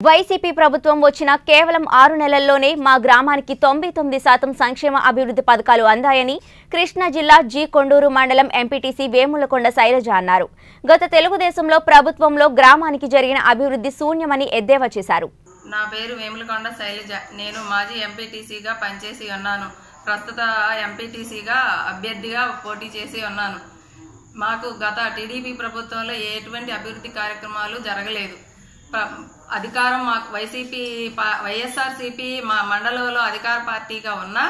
YCP ప్రభుత్వం వచ్చిన కేవలం ఆరు నెలల్లోనే మా గ్రామానికి తొంభై తొమ్మిది శాతం సంక్షేమ అభివృద్ధి పథకాలు అందాయని కృష్ణా జిల్లా జీ కొండూరు మండలం ఎంపీటీసీ వేములకొండ శైలజ అన్నారు గత తెలుగుదేశంలో ప్రభుత్వంలో గ్రామానికి జరిగిన అభివృద్ధి శూన్యమని ఎద్దేవా చేశారు నా పేరు వేములకొండ శైలజ నేను మాజీ ఎంపీటీసీగా పనిచేసి ఉన్నాను ప్రస్తుత ఎంపీటీసీగా అభ్యర్థిగా పోటీ చేసి ఉన్నాను మాకు గత టీడీపీ ప్రభుత్వంలో ఎటువంటి అభివృద్ధి కార్యక్రమాలు జరగలేదు ప్ర- అధికారం మాకు వైసీపీ పా- వైఎస్ఆర్సీపీ మా మండలంలో అధికార పార్టీగా ఉన్నా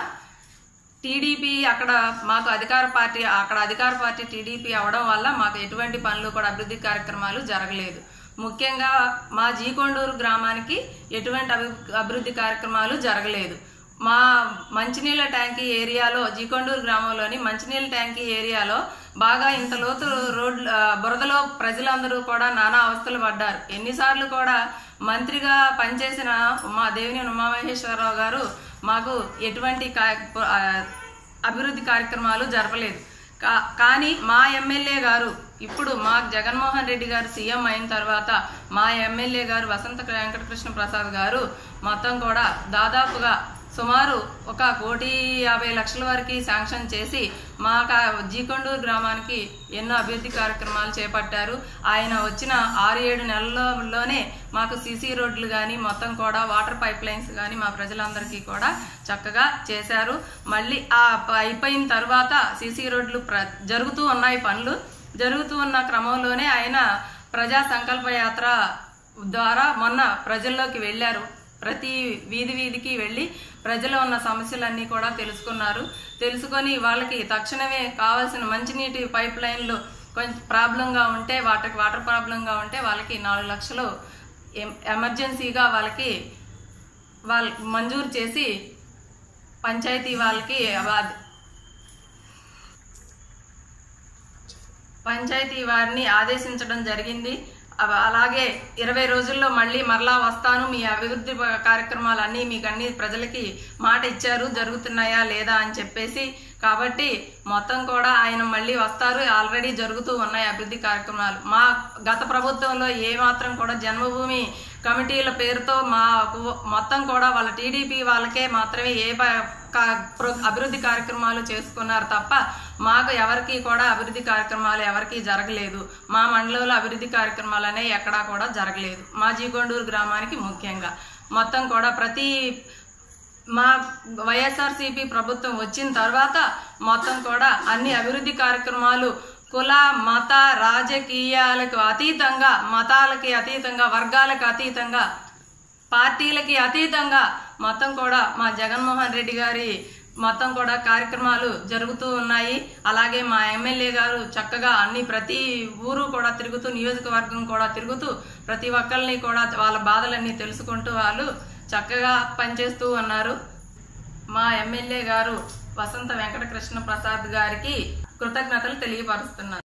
టీడీపీ అక్కడ మాకు అధికార పార్టీ అక్కడ అధికార పార్టీ టీడీపీ అవడం వల్ల మాకు ఎటువంటి పనులు కూడా అభివృద్ధి కార్యక్రమాలు జరగలేదు ముఖ్యంగా మా జీకొండూరు గ్రామానికి ఎటువంటి అభి అభివృద్ధి కార్యక్రమాలు జరగలేదు మా మంచినీళ్ళ ట్యాంకీ ఏరియాలో జీకొండూరు గ్రామంలోని మంచినీళ్ళ ట్యాంకీ ఏరియాలో బాగా ఇంత లోతు రోడ్లు ఆ, బురదలో ప్రజలందరూ కూడా నానా అవస్థలు పడ్డారు ఎన్నిసార్లు కూడా మంత్రిగా పనిచేసిన మా దేవినేని ఉమామహేశ్వరరావు గారు మాకు ఎటువంటి కా- ఆ, అభివృద్ధి కార్యక్రమాలు జరపలేదు కా- కానీ మా ఎమ్మెల్యే గారు ఇప్పుడు మా జగన్మోహన్ రెడ్డి గారు సీఎం అయిన తర్వాత మా ఎమ్మెల్యే గారు వసంత వెంకటకృష్ణ ప్రసాద్ గారు మొత్తం కూడా దాదాపుగా సుమారు ఒక కోటి యాభై లక్షల వరకు శాంక్షన్ చేసి మా కా- జీకొండూరు గ్రామానికి ఎన్నో అభివృద్ధి కార్యక్రమాలు చేపట్టారు ఆయన వచ్చిన ఆరు ఏడు నెలల్లోనే మాకు సీసీ రోడ్లు కానీ మొత్తం కూడా వాటర్ పైప్ లైన్స్ కానీ మా ప్రజలందరికీ కూడా చక్కగా చేశారు మళ్ళీ ఆ ప- అయిపోయిన తర్వాత సీసీ రోడ్లు ప్ర జరుగుతూ ఉన్నాయి పనులు జరుగుతూ ఉన్న క్రమంలోనే ఆయన ప్రజా సంకల్ప యాత్ర ద్వారా మొన్న ప్రజల్లోకి వెళ్ళారు ప్రతి వీధి వీధికి వెళ్ళి ప్రజలో ఉన్న సమస్యలన్నీ కూడా తెలుసుకున్నారు తెలుసుకొని వాళ్ళకి తక్షణమే కావాల్సిన మంచినీటి పైప్ లైన్లు కొంచెం ప్రాబ్లంగా ఉంటే వాటర్ వాటర్ ప్రాబ్లంగా ఉంటే వాళ్ళకి నాలుగు లక్షలు ఎం- ఎమర్జెన్సీగా వాళ్ళకి వాళ్ళ మంజూరు చేసి పంచాయతీ వాళ్ళకి వా- పంచాయతీ వారిని ఆదేశించడం జరిగింది అవ- అలాగే ఇరవై రోజుల్లో మళ్ళీ మరలా వస్తాను మీ అభివృద్ధి ప- కార్యక్రమాలన్నీ మీకు అన్ని ప్రజలకి మాట ఇచ్చారు జరుగుతున్నాయా లేదా అని చెప్పేసి కాబట్టి మొత్తం కూడా ఆయన మళ్ళీ వస్తారు ఆల్రెడీ జరుగుతూ ఉన్నాయి అభివృద్ధి కార్యక్రమాలు మా గత ప్రభుత్వంలో ఏ మాత్రం కూడా జన్మభూమి కమిటీల పేరుతో మా మొత్తం కూడా వాళ్ళ టీడీపీ వాళ్ళకే మాత్రమే ఏ ప- కా- ప్ర- అభివృద్ధి కార్యక్రమాలు చేసుకున్నారు తప్ప మాకు ఎవరికి కూడా అభివృద్ధి కార్యక్రమాలు ఎవరికి జరగలేదు మా మండలంలో అభివృద్ధి కార్యక్రమాలు అనేవి ఎక్కడా కూడా జరగలేదు మా జీగొండూరు గ్రామానికి ముఖ్యంగా మొత్తం కూడా ప్రతి మా వైఎస్ఆర్సీపీ ప్రభుత్వం వచ్చిన తర్వాత మొత్తం కూడా అన్ని అభివృద్ధి కార్యక్రమాలు కుల మత రాజకీయాలకు అతీతంగా మతాలకి అతీతంగా వర్గాలకు అతీతంగా పార్టీలకి అతీతంగా మొత్తం కూడా మా జగన్మోహన్ రెడ్డి గారి మొత్తం కూడా కార్యక్రమాలు జరుగుతూ ఉన్నాయి అలాగే మా ఎమ్మెల్యే గారు చక్కగా అన్ని ప్రతి ఊరు కూడా తిరుగుతూ నియోజకవర్గం కూడా తిరుగుతూ ప్రతి ఒక్కరిని కూడా వాళ్ళ బాధలన్నీ తెలుసుకుంటూ వాళ్ళు చక్కగా పనిచేస్తూ ఉన్నారు మా ఎమ్మెల్యే గారు వసంత వెంకటకృష్ణ ప్రసాద్ గారికి కృతజ్ఞతలు తెలియపరుస్తున్నారు